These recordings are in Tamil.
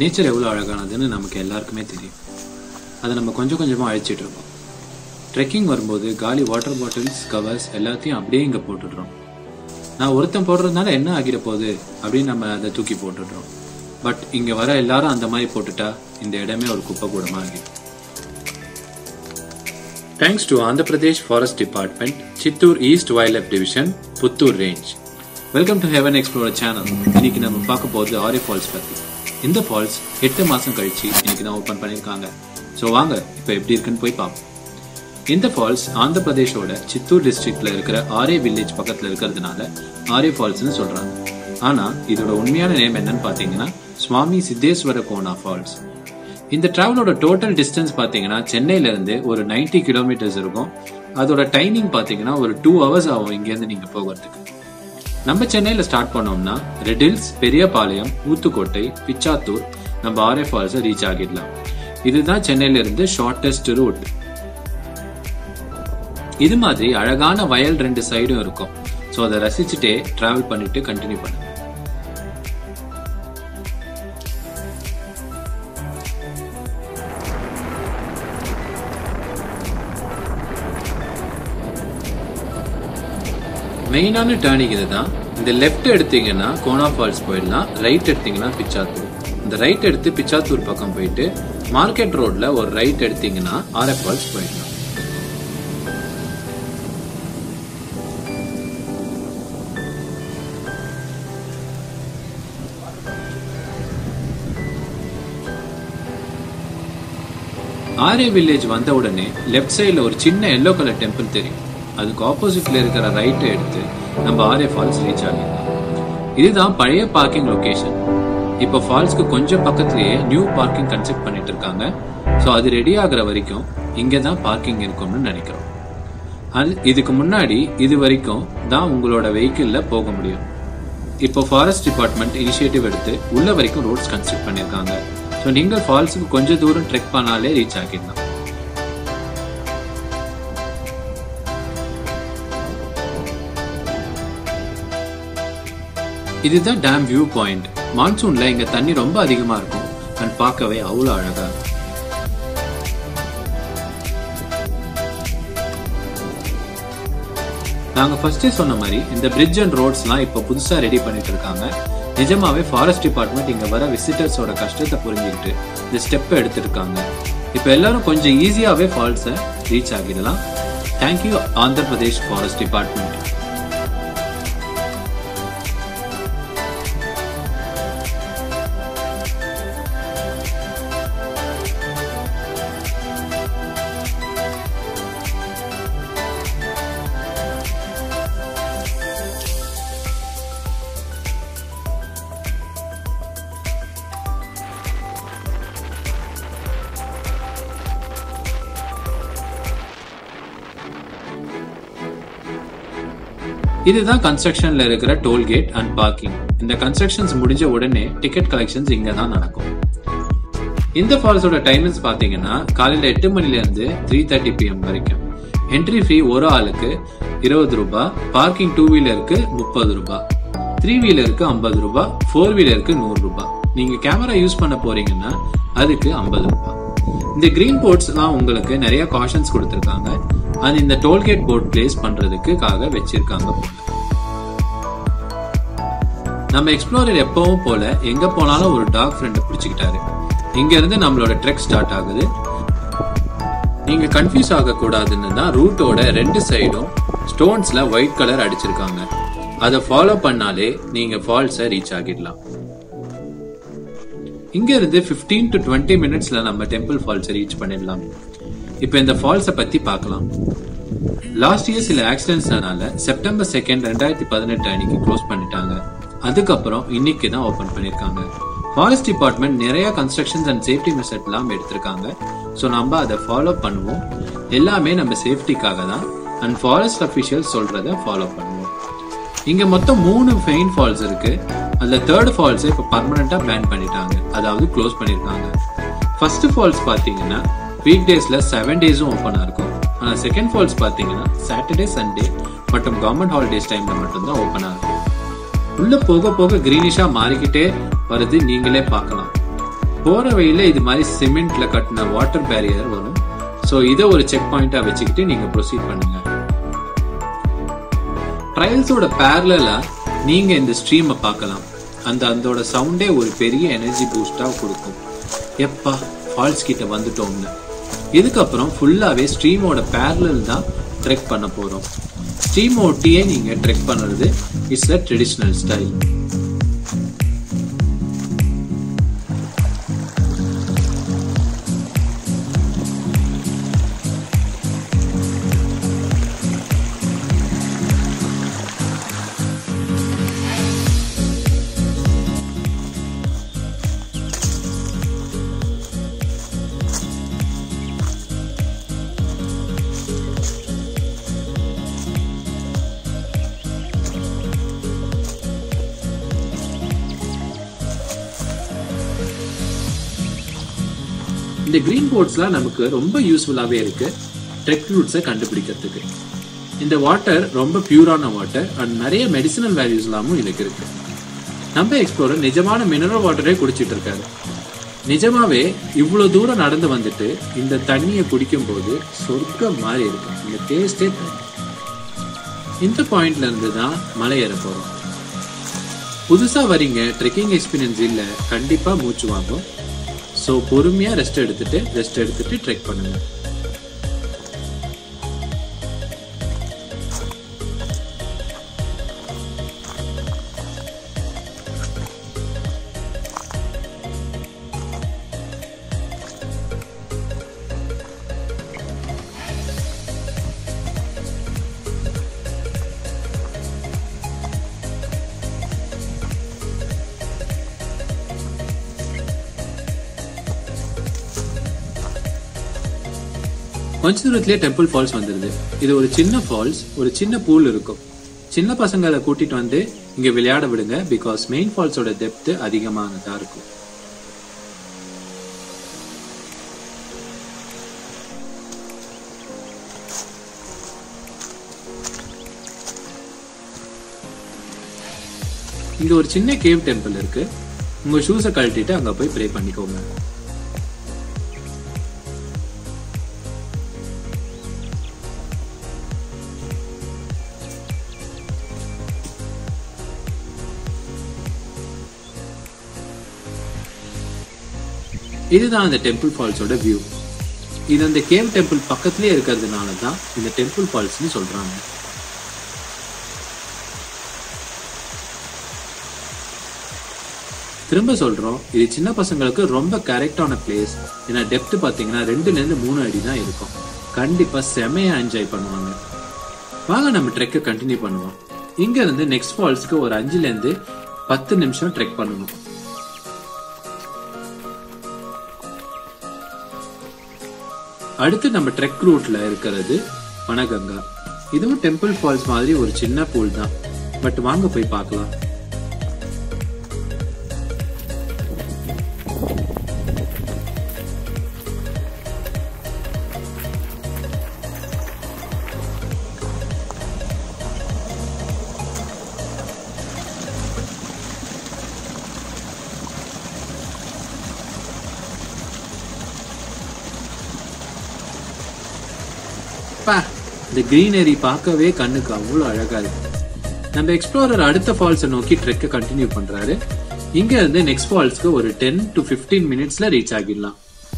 நேச்சர் எவ்வளோ அழகானதுன்னு நமக்கு எல்லாருக்குமே தெரியும் அதை நம்ம கொஞ்சம் கொஞ்சமாக அழிச்சிட்டு இருக்கோம் ட்ரெக்கிங் வரும்போது காலி வாட்டர் பாட்டில்ஸ் கவர்ஸ் எல்லாத்தையும் அப்படியே இங்கே போட்டுடுறோம் நான் ஒருத்தன் போடுறதுனால என்ன ஆகிட போகுது அப்படின்னு நம்ம அதை தூக்கி போட்டுடுறோம் பட் இங்கே வர எல்லாரும் அந்த மாதிரி போட்டுட்டா இந்த இடமே ஒரு குப்பை கூடமாக ஆகிடும் thanks to Andhra Pradesh forest department Chittoor east wildlife division Puttur range welcome to heaven explore channel இன்னைக்கு நம்ம பார்க்க போகிறது ஆரி ஃபால்ஸ் பற்றி இந்த ஃபால்ஸ் எட்டு மாதம் கழிச்சு இன்னைக்கு தான் ஓப்பன் பண்ணியிருக்காங்க ஸோ வாங்க இப்போ எப்படி இருக்குன்னு போய் பார்ப்போம் இந்த ஃபால்ஸ் ஆந்திர பிரதேஷோட சித்தூர் டிஸ்ட்ரிக்ட்ல இருக்கிற ஆரே வில்லேஜ் பக்கத்தில் இருக்கிறதுனால ஆரே ஃபால்ஸ்னு சொல்றாங்க ஆனா இதோட உண்மையான நேம் என்னன்னு பார்த்தீங்கன்னா சுவாமி சித்தேஸ்வர கோனா ஃபால்ஸ் இந்த டிராவலோட டோட்டல் டிஸ்டன்ஸ் பார்த்தீங்கன்னா சென்னையில இருந்து ஒரு 90 கிலோமீட்டர்ஸ் இருக்கும் அதோட டைமிங் பார்த்தீங்கன்னா ஒரு டூ ஹவர்ஸ் ஆகும் இங்கேருந்து நீங்க போகிறதுக்கு நம்ம சென்னையில ஸ்டார்ட் பண்ணோம்னா ரெடில்ஸ் பெரியபாளையம் ஊத்துக்கோட்டை பிச்சாத்தூர் நம்ம ஆரே ஃபால்ஸை ரீச் ஆகிடலாம் இதுதான் சென்னையில இருந்து ஷார்டஸ்ட் ரூட் இது மாதிரி அழகான வயல் ரெண்டு சைடும் இருக்கும் ஸோ அதை ரசிச்சுட்டே டிராவல் பண்ணிட்டு கண்டினியூ பண்ணுங்க மெயினான டேர்னிங் இதுதான் இந்த லெஃப்ட் எடுத்தீங்கன்னா கோனா ஃபால்ஸ் போயிடலாம் ரைட் எடுத்தீங்கன்னா பிச்சாத்தூர் இந்த ரைட் எடுத்து பிச்சாத்தூர் பக்கம் போயிட்டு மார்க்கெட் ரோட்ல ஒரு ரைட் எடுத்தீங்கன்னா ஆர்எஃப் ஃபால்ஸ் போயிடலாம் ஆரே வில்லேஜ் வந்த உடனே லெஃப்ட் சைடில் ஒரு சின்ன எல்லோ கலர் டெம்பிள் தெரியும் அதுக்கு ஆப்போசிட்ல இருக்கிற ரைட்டை எடுத்து நம்ம ஆரே ஃபால்ஸ் ரீச் ஆகிடலாம் இதுதான் பழைய பார்க்கிங் லொகேஷன் இப்போ ஃபால்ஸ்க்கு கொஞ்சம் பக்கத்துலயே நியூ பார்க்கிங் கன்செப்ட் பண்ணிட்டு இருக்காங்க ஸோ அது ரெடி ஆகுற வரைக்கும் இங்கே தான் பார்க்கிங் இருக்கும்னு நினைக்கிறோம் அது இதுக்கு முன்னாடி இது வரைக்கும் தான் உங்களோட வெஹிக்கிள்ல போக முடியும் இப்போ ஃபாரஸ்ட் டிபார்ட்மெண்ட் இனிஷியேட்டிவ் எடுத்து உள்ள வரைக்கும் ரோட்ஸ் கன்ஸ்ட்ரக்ட் பண்ணியிருக்காங்க ஸோ நீங்கள் ஃபால்ஸுக்கு கொஞ்சம் தூரம் ட்ரெக் பண்ணாலே ரீச் ஆகிடலாம் இதுதான் டேம் வியூ பாயிண்ட் மான்சூன்ல இங்க தண்ணி ரொம்ப அதிகமா இருக்கும் அண்ட் பார்க்கவே அவ்வளோ அழகா இருக்கும் நாங்க ஃபர்ஸ்டே சொன்ன மாதிரி இந்த பிரிட்ஜ் அண்ட் ரோட்ஸ்லாம் இப்போ புதுசா ரெடி பண்ணிட்டு இருக்காங்க நிஜமாவே ஃபாரஸ்ட் டிபார்ட்மெண்ட் இங்க வர விசிட்டர்ஸோட கஷ்டத்தை புரிஞ்சுக்கிட்டு இந்த ஸ்டெப்பை எடுத்திருக்காங்க இப்போ எல்லாரும் கொஞ்சம் ஈஸியாவே ஃபால்ஸை ரீச் ஆகிடலாம் thank you Andhra Pradesh forest department இதுதான் கன்ஸ்ட்ரக்ஷன்ல இருக்கிற டோல்கேட் அண்ட் பார்க்கிங் இந்த கன்ஸ்ட்ரக்ஷன்ஸ் முடிஞ்ச உடனே டிக்கெட் கலெக்ஷன்ஸ் இங்க தான் நடக்கும் இந்த ஃபால்ஸோட டைமிங்ஸ் பாத்தீங்கன்னா காலையில எட்டு மணில இருந்து த்ரீ தேர்ட்டி பிஎம் வரைக்கும் என்ட்ரி ஃபீ ஒரு ஆளுக்கு இருபது ரூபாய் பார்க்கிங் டூ வீலருக்கு முப்பது ரூபாய் த்ரீ வீலருக்கு ஐம்பது ரூபாய் ஃபோர் வீலருக்கு நூறு ரூபாய் நீங்க கேமரா யூஸ் பண்ண போறீங்கன்னா அதுக்கு ஐம்பது ரூபாய் இந்த கிரீன் போர்ட்ஸ்லாம் உங்களுக்கு நிறைய காஷன்ஸ் கொடுத்துருக்காங்க அது இந்த டோல்கேட் போர்ட் பிளேஸ் பண்றதுக்காக வச்சிருக்காங்க போல நம்ம எக்ஸ்ப்ளோரர் எப்பவும் போல எங்க போனாலும் ஒரு டாக் ஃப்ரெண்ட் பிடிச்சுக்கிட்டாரு இங்க இருந்து நம்மளோட ட்ரெக் ஸ்டார்ட் ஆகுது நீங்க கன்ஃபியூஸ் ஆக கூடாதுன்னு தான் ரூட்டோட ரெண்டு சைடும் ஸ்டோன்ஸ்ல ஒயிட் கலர் அடிச்சிருக்காங்க அதை ஃபாலோ பண்ணாலே நீங்க ஃபால்ஸை ரீச் ஆகிடலாம் இங்க இருந்து 15 டு 20 மினிட்ஸ்ல நம்ம டெம்பிள் ஃபால்ஸை ரீச் பண்ணிடலாம் இப்போ இந்த ஃபால்ஸை பத்தி பார்க்கலாம் லாஸ்ட் இயர் சில ஆக்சிடென்ட்ஸ்னால செப்டம்பர் செகண்ட் ரெண்டாயிரத்தி பதினெட்டு அன்னைக்கு க்ளோஸ் பண்ணிட்டாங்க அதுக்கப்புறம் இன்னைக்கு தான் ஓபன் பண்ணிருக்காங்க ஃபாரஸ்ட் டிபார்ட்மெண்ட் நிறைய கன்ஸ்ட்ரக்ஷன்ஸ் அண்ட் சேஃப்டி மெஷர்ஸ் எல்லாம் எடுத்திருக்காங்க ஸோ நம்ம அதை ஃபாலோ பண்ணுவோம் எல்லாமே நம்ம சேஃப்டிக்காக தான் அண்ட் ஃபாரஸ்ட் அஃபிஷியல்ஸ் சொல்றத ஃபாலோ பண்ணுவோம் இங்க மொத்தம் மூணு ஃபெயின் ஃபால்ஸ் இருக்கு அதுல தேர்ட் ஃபால்ஸ் இப்போ பர்மனண்டா பிளான் பண்ணிட்டாங்க அதாவது க்ளோஸ் பண்ணிருக்காங்க ஃபர்ஸ்ட் ஃபால்ஸ் பாத்தீங்கன்னா வீக் டேஸ்ல செவன் டேஸும் ஓப்பனா இருக்கும் ஆனா செகண்ட் ஃபால்ஸ் பாத்தீங்கன்னா சாட்டர்டே சண்டே மற்றும் கவர்மெண்ட் ஹாலிடேஸ் டைம்ல மட்டும்தான் ஓப்பனா இருக்கும் உள்ள போக போக கிரீனிஷா மாறிக்கிட்டே வருது நீங்களே பார்க்கலாம் போற வழியில இது மாதிரி சிமெண்ட்ல கட்டின வாட்டர் பேரியர் வரும் ஸோ இதை ஒரு செக் பாயிண்டா வச்சுக்கிட்டு நீங்க ப்ரொசீட் பண்ணுங்க ட்ரையல்ஸோட பேரலா நீங்க இந்த ஸ்ட்ரீமை பார்க்கலாம் அந்த அதோட சவுண்டே ஒரு பெரிய எனர்ஜி பூஸ்டா கொடுக்கும் எப்பா ஃபால்ஸ் கிட்ட வந்துட்டோம்னு இதுக்கப்புறம் ஃபுல்லாவே ஸ்ட்ரீமோட பேரலல் தான் ட்ரெக் பண்ண போறோம் ஸ்ட்ரீம் ஒட்டியே நீங்க ட்ரெக் பண்ணுறது இட்ஸ் அ ட்ரெடிஷ்னல் ஸ்டைல் இந்த கிரீன் போர்ட்ஸ்லாம் நமக்கு ரொம்ப யூஸ்ஃபுல்லாகவே இருக்கு ட்ரெக் ரூட்ஸை கண்டுபிடிக்கிறதுக்கு இந்த வாட்டர் ரொம்ப பியூரான வாட்டர் அண்ட் நிறைய மெடிசினல் வேல்யூஸ் எல்லாமும் இதுக்கு இருக்கு நம்ம எக்ஸ்ப்ளோரர் நிஜமான மினரல் வாட்டரே குடிச்சிட்டு இருக்காரு நிஜமாவே இவ்வளவு தூரம் நடந்து வந்துட்டு இந்த தண்ணியை குடிக்கும் போது சொர்க்கம் மாதிரி இருக்கும் இந்த டேஸ்டே தனி இந்த பாயிண்ட்ல இருந்து தான் மலை ஏற போறோம் புதுசா வரீங்க ட்ரெக்கிங் எக்ஸ்பீரியன்ஸ் இல்ல கண்டிப்பா மூச்சு வாங்கும் ஸோ பொறுமையா ரெஸ்ட் எடுத்துட்டு ரெஸ்ட் எடுத்துட்டு ட்ரெக் பண்ணுங்க கொஞ்ச தூரத்திலே டெம்பிள் ஃபால்ஸ் வந்துருது இது ஒரு சின்ன ஃபால்ஸ் ஒரு சின்ன பூல் இருக்கும் சின்ன பசங்களை கூட்டிட்டு வந்து இங்க விளையாட விடுங்க பிகாஸ் மெயின் ஃபால்ஸோட டெப்த் அதிகமானதா இருக்கும் இங்க ஒரு சின்ன கேவ் டெம்பிள் இருக்கு உங்க ஷூஸை கழட்டிட்டு அங்க போய் ப்ரே பண்ணிக்கோங்க இதுதான் அந்த டெம்பிள் ஃபால்ஸோட வியூ இது அந்த கேவ் டெம்பிள் பக்கத்துலயே இருக்கிறதுனால தான் இந்த டெம்பிள் ஃபால்ஸ்னு சொல்றாங்க திரும்ப சொல்றோம் இது சின்ன பசங்களுக்கு ரொம்ப கரெக்டான பிளேஸ் ஏன்னா டெப்த் பாத்தீங்கன்னா ரெண்டுல இருந்து மூணு அடி தான் இருக்கும் கண்டிப்பா செமையா என்ஜாய் பண்ணுவாங்க வாங்க நம்ம ட்ரெக்கை கண்டினியூ பண்ணுவோம் இங்க இருந்து நெக்ஸ்ட் ஃபால்ஸ்க்கு ஒரு அஞ்சுல இருந்து பத்து நிமிஷம் ட்ரெக் பண்ணணும் அடுத்து நம்ம ட்ரெக் ரூட்ல இருக்கிறது வனகங்கா இதுவும் டெம்பிள் ஃபால்ஸ் மாதிரி ஒரு சின்ன பூல் தான் பட் வாங்க போய் பார்க்கலாம் பா இந்த கிரீனரி பார்க்கவே கண்ணுக்கு அவ்வளோ அழகா இருக்கு நம்ம எக்ஸ்ப்ளோரர் அடுத்த ஃபால்ஸை நோக்கி ட்ரெக்கை கண்டினியூ பண்றாரு இங்க இருந்து நெக்ஸ்ட் ஃபால்ஸ்க்கு ஒரு டென் டு ஃபிஃப்டீன் மினிட்ஸ்ல ரீச் ஆகிடலாம்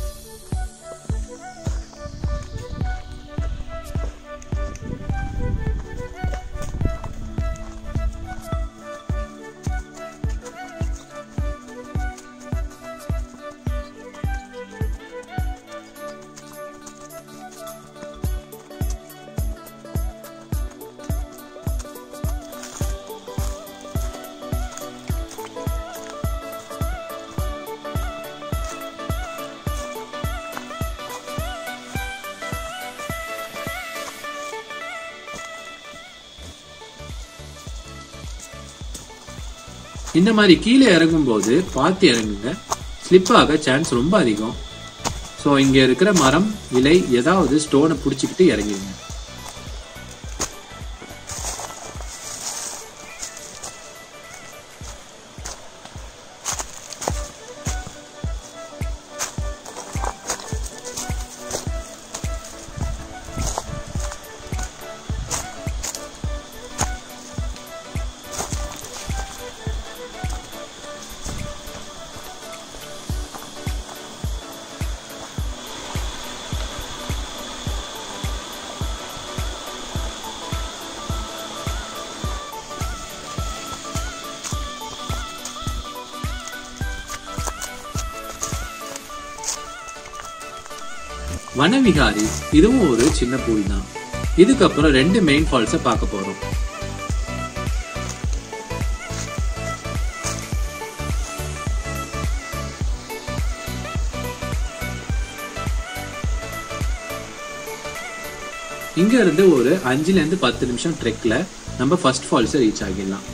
இந்த மாதிரி கீழே இறங்கும்போது பார்த்து இறங்குங்க ஸ்லிப் ஆக சான்ஸ் ரொம்ப அதிகம் ஸோ இங்க இருக்கிற மரம் இலை ஏதாவது ஸ்டோனை பிடிச்சிக்கிட்டு இறங்கிடுங்க வனவிகாரி இதுவும் ஒரு சின்ன பூல் தான் இதுக்கப்புறம் ரெண்டு மெயின் ஃபால்ஸை பார்க்க போறோம் இங்க இருந்து ஒரு அஞ்சுல இருந்து பத்து நிமிஷம் ட்ரெக்ல நம்ம ஃபர்ஸ்ட் ஃபால்ஸ் ரீச் ஆகிடலாம்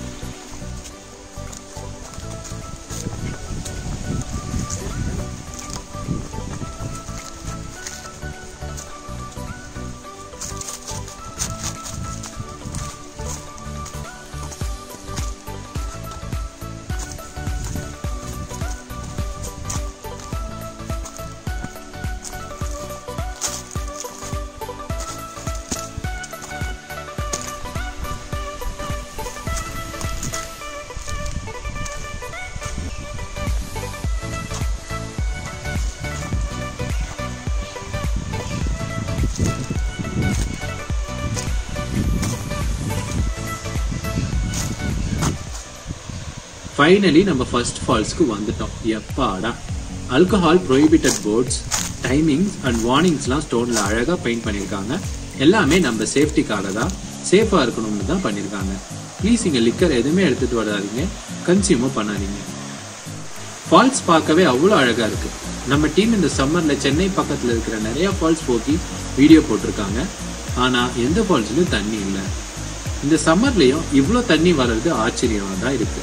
ஃபைனலி நம்ம ஃபர்ஸ்ட் ஃபால்ஸ்க்கு வந்துட்டோம் எப்பாடா alcohol prohibited boards timings and வார்னிங்ஸ்லாம் ஸ்டோனில் அழகாக பெயிண்ட் பண்ணியிருக்காங்க எல்லாமே நம்ம சேஃப்டிக்காக தான் சேஃபாக இருக்கணும்னு தான் பண்ணியிருக்காங்க ப்ளீஸ் இங்கே லிக்கர் எதுவுமே எடுத்துகிட்டு வராதீங்க கன்சியூமும் பண்ணாதீங்க ஃபால்ஸ் பார்க்கவே அவ்வளோ அழகாக இருக்கு நம்ம டீம் இந்த சம்மரில் சென்னை பக்கத்தில் இருக்கிற நிறைய ஃபால்ஸ் போக்கி வீடியோ போட்டிருக்காங்க ஆனால் எந்த ஃபால்ஸ்லையும் தண்ணி இல்லை இந்த சம்மர்லேயும் இவ்வளோ தண்ணி வர்றது ஆச்சரியமாக தான் இருக்கு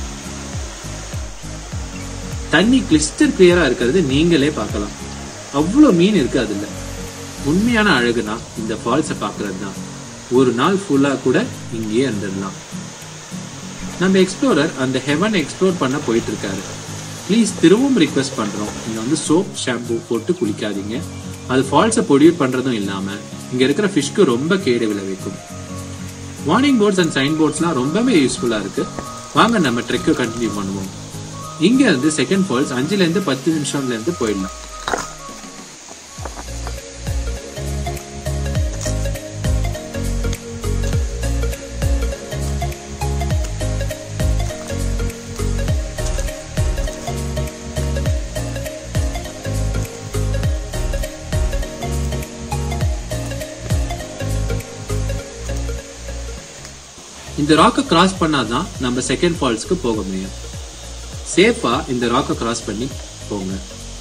தண்ணி கிளிஸ்டர் கிளியரா இருக்கிறது நீங்களே பார்க்கலாம் அவ்வளோ மீன் இருக்கு அதுல உண்மையான அழகுனா இந்த ஃபால்ஸை பார்க்கறது தான் ஒரு நாள் ஃபுல்லா கூட இங்கேயே இருந்துடலாம் நம்ம எக்ஸ்ப்ளோரர் அந்த ஹெவன் எக்ஸ்ப்ளோர் பண்ண போயிட்டு இருக்காரு ப்ளீஸ் திரும்பவும் ரிக்வெஸ்ட் பண்றோம் இங்க வந்து சோப் ஷாம்பு போட்டு குளிக்காதீங்க அது ஃபால்ஸை பொடியூட் பண்றதும் இல்லாம இங்க இருக்கிற ஃபிஷ்க்கு ரொம்ப கேடு விளைவிக்கும் வார்னிங் போர்ட்ஸ் அண்ட் சைன் போர்ட்ஸ்லாம் ரொம்பவே யூஸ்ஃபுல்லா இருக்கு வாங்க நம்ம ட்ரெக்கை கண்டினியூ பண்ணுவோம் இங்க இருந்து செகண்ட் ஃபால்ஸ் அஞ்சுல இருந்து பத்து நிமிஷம்ல இருந்து போயிடலாம் இந்த ராக்கை கிராஸ் பண்ணாதான் நம்ம செகண்ட் ஃபால்ஸ்க்கு போக முடியும் சேஃபா இந்த ராக்கை கிராஸ் பண்ணி போங்க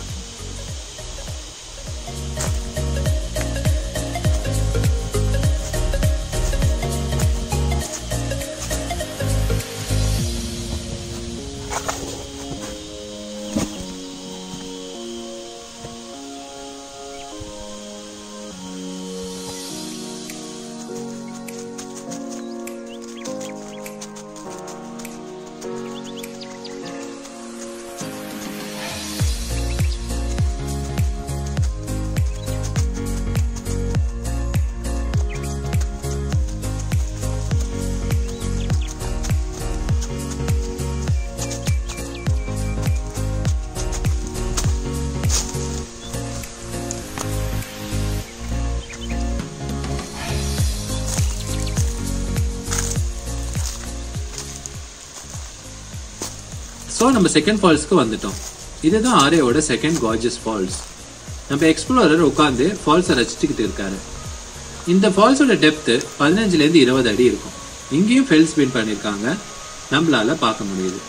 ஸோ நம்ம செகண்ட் ஃபால்ஸ்க்கு வந்துட்டோம் இதுதான் ஆரேவோட செகண்ட் கார்ஜஸ் ஃபால்ஸ் நம்ம எக்ஸ்ப்ளோரர் உட்காந்து ஃபால்ஸை ரசிச்சுக்கிட்டு இருக்காரு இந்த ஃபால்ஸோட டெப்த்து பதினஞ்சுலேருந்து இருபது அடி இருக்கும் இங்கேயும் ஃபெல்ஸ் பின் பண்ணியிருக்காங்க நம்மளால பார்க்க முடியுது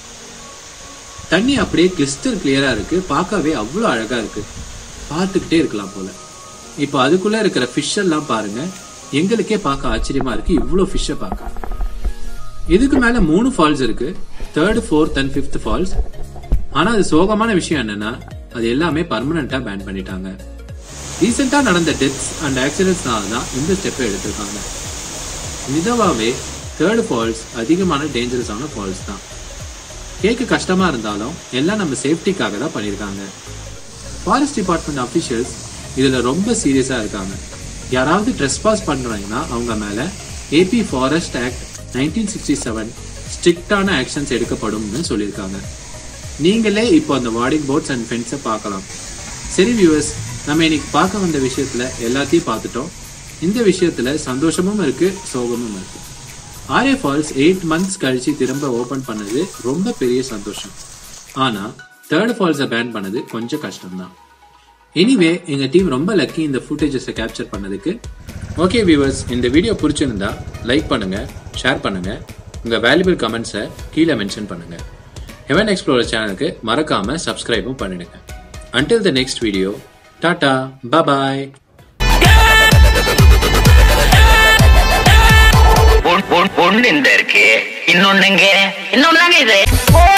தண்ணி அப்படியே கிறிஸ்டல் கிளியரா இருக்கு பார்க்கவே அவ்வளோ அழகா இருக்கு பார்த்துக்கிட்டே இருக்கலாம் போல இப்போ அதுக்குள்ள இருக்கிற ஃபிஷ் எல்லாம் பாருங்க எங்களுக்கே பார்க்க ஆச்சரியமா இருக்கு இவ்வளோ ஃபிஷ்ஷை பார்க்க இதுக்கு மேல மூணு ஃபால்ஸ் இருக்கு third fourth and fifth falls ஆனா அது சோகமான விஷயம் என்னன்னா அது எல்லாமே பர்மனண்டா பேன் பண்ணிட்டாங்க ரீசெண்டா நடந்த டெத்ஸ் அண்ட் ஆக்சிடென்ட்ஸ்னால தான் இந்த ஸ்டெப்பை எடுத்திருக்காங்க நிதவாவே தேர்ட் ஃபால்ஸ் அதிகமான டேஞ்சரஸான ஃபால்ஸ் தான் கேட்க கஷ்டமா இருந்தாலும் எல்லாம் நம்ம சேஃப்டிக்காக தான் பண்ணியிருக்காங்க ஃபாரஸ்ட் டிபார்ட்மெண்ட் அஃபிஷியல்ஸ் இதுல ரொம்ப சீரியஸா இருக்காங்க யாராவது ட்ரெஸ் பாஸ் பண்றாங்கன்னா அவங்க மேல AP forest act nineteen sixty seven ஸ்ட்ரிக்டான ஆக்ஷன்ஸ் எடுக்கப்படும்னு சொல்லியிருக்காங்க நீங்களே இப்போ அந்த வார்டிங் போர்ட்ஸ் அண்ட் ஃபென்ஸை பார்க்கலாம் சரி வியூவர்ஸ் நம்ம இன்னைக்கு பார்க்க வந்த விஷயத்துல எல்லாத்தையும் பார்த்துட்டோம் இந்த விஷயத்துல சந்தோஷமும் இருக்கு சோகமும் இருக்கு ஆர்ஏ ஃபால்ஸ் எயிட் மந்த்ஸ் கழிச்சு திரும்ப ஓபன் பண்ணது ரொம்ப பெரிய சந்தோஷம் ஆனா தேர்ட் ஃபால்ஸை பேன் பண்ணது கொஞ்சம் கஷ்டம்தான் எனிவே எங்க டீம் ரொம்ப லக்கி இந்த ஃபுட்டேஜஸை கேப்சர் பண்ணதுக்கு ஓகே வியூவர்ஸ் இந்த வீடியோ பிடிச்சிருந்தா லைக் பண்ணுங்க ஷேர் பண்ணுங்க உங்க வேல்யூபிள் கமெண்ட்ஸை கீழே மென்ஷன் பண்ணுங்க ஹெவன் எக்ஸ்ப்ளோரர் சேனலுக்கு மறக்காம சப்ஸ்கிரைபும் பண்ணிடுங்க until the next video tata bye ஒன்னு இந்த இருக்கு இன்னொன்னுங்க இன்னொன்னு இது